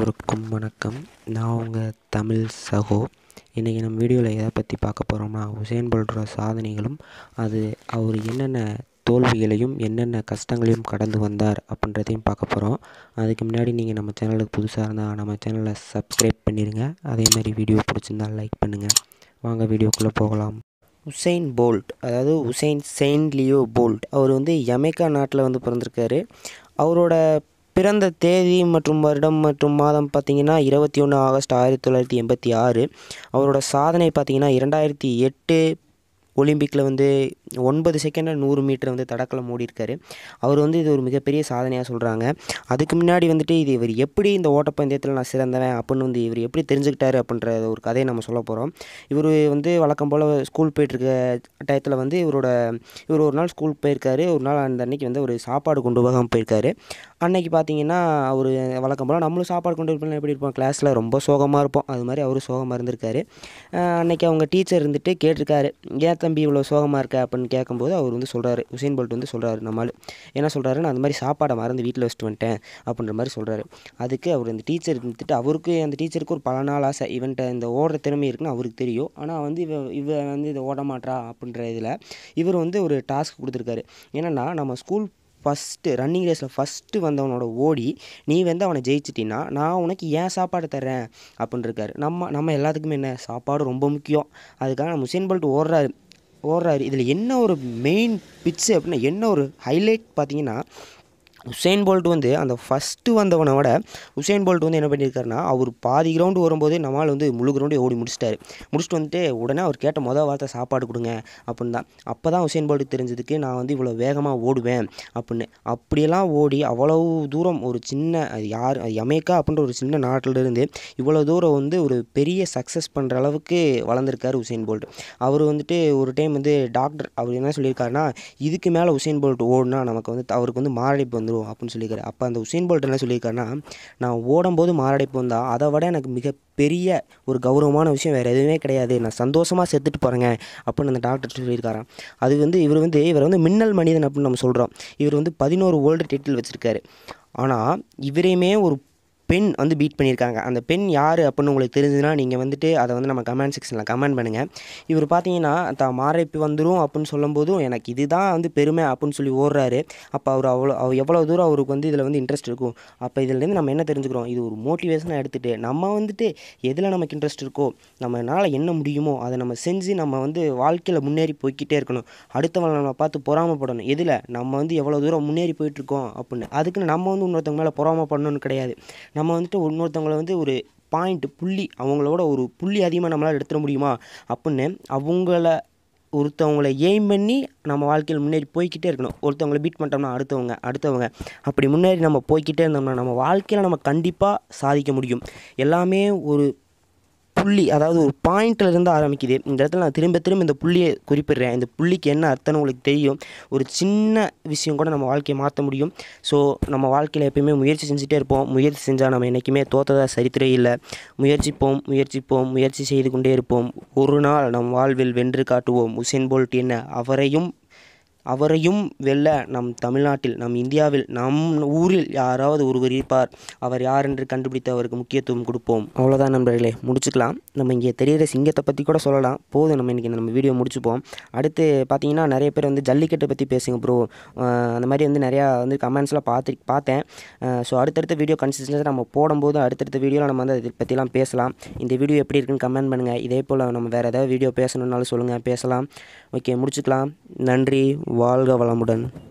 எல்லோருக்கும் வணக்கம் நான் உங்கள் தமிழ் சகோ இன்றைக்கி நம்ம வீடியோவில் எதை பற்றி பார்க்க போகிறோம்னா உசேன் போல்ட்டோட சாதனைகளும் அது அவர் என்னென்ன தோல்விகளையும் என்னென்ன கஷ்டங்களையும் கடந்து வந்தார் அப்படின்றதையும் பார்க்க போகிறோம் அதுக்கு முன்னாடி நீங்கள் நம்ம சேனலுக்கு புதுசாக இருந்தால் நம்ம சேனலை சப்ஸ்கிரைப் பண்ணிடுங்க அதே மாதிரி வீடியோ பிடிச்சிருந்தா லைக் பண்ணுங்கள் வாங்க வீடியோக்குள்ளே போகலாம் உசைன் போல்ட் அதாவது உசைன் செயின்ட் லியோ போல்ட் அவர் வந்து யமேக்கா நாட்டில் வந்து பிறந்திருக்காரு அவரோட பிறந்த தேதி மற்றும் வருடம் மற்றும் மாதம் பார்த்திங்கன்னா இருபத்தி ஒன்று ஆகஸ்ட் ஆயிரத்தி தொள்ளாயிரத்தி எண்பத்தி ஆறு அவரோட சாதனை பார்த்திங்கன்னா இரண்டாயிரத்தி எட்டு ஒலிம்பிக்கில் வந்து ஒன்பது செகண்டில் நூறு மீட்டர் வந்து தடகளம் ஓடிருக்காரு அவர் வந்து இது ஒரு மிகப்பெரிய சாதனையாக சொல்கிறாங்க அதுக்கு முன்னாடி வந்துட்டு இது இவர் எப்படி இந்த ஓட்டப்பந்தயத்தில் நான் சிறந்தவன் அப்படின்னு வந்து இவர் எப்படி தெரிஞ்சுக்கிட்டாரு அப்படின்ற ஒரு கதையை நம்ம சொல்ல போகிறோம் இவர் வந்து வழக்கம் போல் ஸ்கூல் போயிட்டுருக்க டயத்தில் வந்து இவரோட இவர் ஒரு நாள் ஸ்கூல் போயிருக்காரு ஒரு நாள் அந்த அன்னைக்கு வந்து ஒரு சாப்பாடு கொண்டு போகாமல் போயிருக்காரு அன்னைக்கு பார்த்தீங்கன்னா அவர் வழக்கம் போல் நம்மளும் சாப்பாடு கொண்டு போய் எப்படி இருப்போம் கிளாஸில் ரொம்ப சோகமாக இருப்போம் அது மாதிரி அவரும் சோகமாக இருந்திருக்காரு அஹ் அன்னைக்கு அவங்க டீச்சர் இருந்துட்டு கேட்டிருக்காரு ஏன் தம்பி இவ்வளோ சோகமாக இருக்க அப்படின்னு கேட்கும்போது அவர் வந்து சொல்கிறாரு உசேன் போல்ட் வந்து சொல்கிறாரு நம்மால் என்ன சொல்கிறாரு நான் அந்த மாதிரி சாப்பாடை மறந்து வீட்டில் வச்சுட்டு வந்துட்டேன் அப்படின்ற மாதிரி சொல்கிறாரு அதுக்கு அவர் அந்த டீச்சர் இருந்துட்டு அவருக்கு அந்த டீச்சருக்கு ஒரு பல நாள் ஆசை இவன்ட்ட இந்த ஓடுற திறமை இருக்குன்னு அவருக்கு தெரியும் ஆனால் வந்து இவ இவ வந்து இதை ஓட மாட்றா அப்படின்ற இதில் இவர் வந்து ஒரு டாஸ்க் கொடுத்துருக்காரு என்னென்னா நம்ம ஸ்கூல் ஃபஸ்ட்டு ரன்னிங் ரேஸில் ஃபஸ்ட்டு வந்தவனோட ஓடி நீ வந்து அவனை ஜெயிச்சிட்டின்னா நான் உனக்கு ஏன் சாப்பாடு தர்றேன் அப்படின்னு இருக்காரு நம்ம நம்ம எல்லாத்துக்குமே என்ன சாப்பாடு ரொம்ப முக்கியம் அதுக்காக நம்ம உசேன் போல்ட் ஓடுறாரு ஓடுறாரு இதில் என்ன ஒரு மெயின் பிச்சு அப்படின்னா என்ன ஒரு ஹைலைட் பார்த்தீங்கன்னா உசேன் போல்ட் வந்து அந்த ஃபஸ்ட்டு வந்தவனை விட உசேன் போல்ட் வந்து என்ன பண்ணியிருக்காருன்னா அவர் பாதி கிரவுண்டு வரும்போதே நம்மால் வந்து முழு கிரவுண்டே ஓடி முடிச்சிட்டாரு முடிச்சுட்டு வந்துட்டு உடனே அவர் கேட்ட மொதல் வார்த்தை சாப்பாடு கொடுங்க அப்படின்னு தான் அப்போ தான் உசேன் போல்ட் தெரிஞ்சதுக்கு நான் வந்து இவ்வளோ வேகமாக ஓடுவேன் அப்படின்னு அப்படியெல்லாம் ஓடி அவ்வளவு தூரம் ஒரு சின்ன அது யார் அது யமேக்கா அப்படின்ற ஒரு சின்ன நாட்டில் இருந்து இவ்வளோ தூரம் வந்து ஒரு பெரிய சக்ஸஸ் பண்ணுற அளவுக்கு வளர்ந்துருக்காரு உசேன் போல்ட் அவர் வந்துட்டு ஒரு டைம் வந்து டாக்டர் அவர் என்ன சொல்லியிருக்காருன்னா இதுக்கு மேலே உசேன் போல்ட் ஓடுனா நமக்கு வந்து அவருக்கு வந்து மாரடைப்பு வந்துடும் அப்படின்னு சொல்லியிருக்காரு அப்போ அந்த உசேன் போல்ட் என்ன சொல்லியிருக்காருன்னா நான் ஓடும்போது மாரடைப்பு வந்தால் அதை விட எனக்கு மிகப்பெரிய ஒரு கௌரவமான விஷயம் வேறு எதுவுமே கிடையாது நான் சந்தோஷமாக செத்துட்டு போகிறேங்க அப்படின்னு அந்த டாக்டர் சொல்லியிருக்காராம் அது வந்து இவர் வந்து இவர் வந்து மின்னல் மனிதன் அப்படின்னு நம்ம சொல்கிறோம் இவர் வந்து பதினோரு வேர்ல்டு டைட்டில் வச்சுருக்காரு ஆனால் இவரையுமே ஒரு பெண் வந்து பீட் பண்ணியிருக்காங்க அந்த பெண் யார் அப்படின்னு உங்களுக்கு தெரிஞ்சதுன்னா நீங்கள் வந்துட்டு அதை வந்து நம்ம கமெண்ட் செக்ஷனில் கமெண்ட் பண்ணுங்கள் இவர் பார்த்தீங்கன்னா தான் மாரடைப்பு வந்துடும் அப்படின்னு சொல்லும்போதும் எனக்கு இதுதான் வந்து பெருமை அப்படின்னு சொல்லி ஓடுறாரு அப்போ அவர் அவ்வளோ அவர் எவ்வளோ தூரம் அவருக்கு வந்து இதில் வந்து இன்ட்ரெஸ்ட் இருக்கும் அப்போ இதுலேருந்து நம்ம என்ன தெரிஞ்சுக்கிறோம் இது ஒரு மோட்டிவேஷனாக எடுத்துகிட்டு நம்ம வந்துட்டு எதில் நமக்கு இன்ட்ரெஸ்ட் இருக்கோ நம்மளால் என்ன முடியுமோ அதை நம்ம செஞ்சு நம்ம வந்து வாழ்க்கையில் முன்னேறி போய்க்கிட்டே இருக்கணும் அடுத்தவங்களை நம்ம பார்த்து பொறாமப்படணும் எதில் நம்ம வந்து எவ்வளோ தூரம் முன்னேறி போயிட்டுருக்கோம் அப்படின்னு அதுக்குன்னு நம்ம வந்து இன்னொருத்தவங்க மேலே பொறாமப்படணும்னு கிடையாது நம்ம வந்துட்டு இன்னொருத்தவங்களை வந்து ஒரு பாயிண்ட் புள்ளி அவங்களோட ஒரு புள்ளி அதிகமாக நம்மளால் எடுத்துட முடியுமா அப்படின்னு அவங்கள ஒருத்தவங்களை எய்ம் பண்ணி நம்ம வாழ்க்கையில் முன்னேறி போய்க்கிட்டே இருக்கணும் ஒருத்தவங்களை பீட் பண்ணிட்டோம்னா அடுத்தவங்க அடுத்தவங்க அப்படி முன்னேறி நம்ம போய்க்கிட்டே இருந்தோம்னா நம்ம வாழ்க்கையில் நம்ம கண்டிப்பாக சாதிக்க முடியும் எல்லாமே ஒரு புள்ளி அதாவது ஒரு பாயிண்ட்டில் இருந்து ஆரம்பிக்குது இந்த இடத்துல நான் திரும்ப திரும்ப இந்த புள்ளியை குறிப்பிடுறேன் இந்த புள்ளிக்கு என்ன அர்த்தம்னு உங்களுக்கு தெரியும் ஒரு சின்ன விஷயம் கூட நம்ம வாழ்க்கையை மாற்ற முடியும் ஸோ நம்ம வாழ்க்கையில் எப்பயுமே முயற்சி செஞ்சுட்டே இருப்போம் முயற்சி செஞ்சால் நம்ம என்றைக்குமே தோற்றதா சரித்திரே இல்லை முயற்சிப்போம் முயற்சிப்போம் முயற்சி செய்து கொண்டே இருப்போம் ஒரு நாள் நம் வாழ்வில் வென்று காட்டுவோம் உசேன் போல்ட் என்ன அவரையும் அவரையும் வெல்ல நம் தமிழ்நாட்டில் நம் இந்தியாவில் நம் ஊரில் யாராவது ஒருவர் இருப்பார் அவர் யார் என்று கண்டுபிடித்து அவருக்கு முக்கியத்துவம் கொடுப்போம் அவ்வளோதான் நண்பர்களே முடிச்சுக்கலாம் நம்ம இங்கே தெரிகிற சிங்கத்தை பற்றி கூட சொல்லலாம் போதும் நம்ம இன்றைக்கி நம்ம வீடியோ முடிச்சுப்போம் அடுத்து பார்த்தீங்கன்னா நிறைய பேர் வந்து ஜல்லிக்கட்டை பற்றி பேசுங்க ப்ரோ அந்த மாதிரி வந்து நிறையா வந்து கமெண்ட்ஸ்லாம் பார்த்து பார்த்தேன் ஸோ அடுத்தடுத்த வீடியோ கன்சிஸ்டன்ஸாக நம்ம போடும்போது அடுத்தடுத்த வீடியோவில் நம்ம வந்து அதை பற்றிலாம் பேசலாம் இந்த வீடியோ எப்படி இருக்குன்னு கமெண்ட் பண்ணுங்கள் இதே போல் நம்ம வேறு ஏதாவது வீடியோ பேசணுன்னாலும் சொல்லுங்கள் பேசலாம் ஓகே முடிச்சுக்கலாம் நன்றி வாழ்க வளமுடன்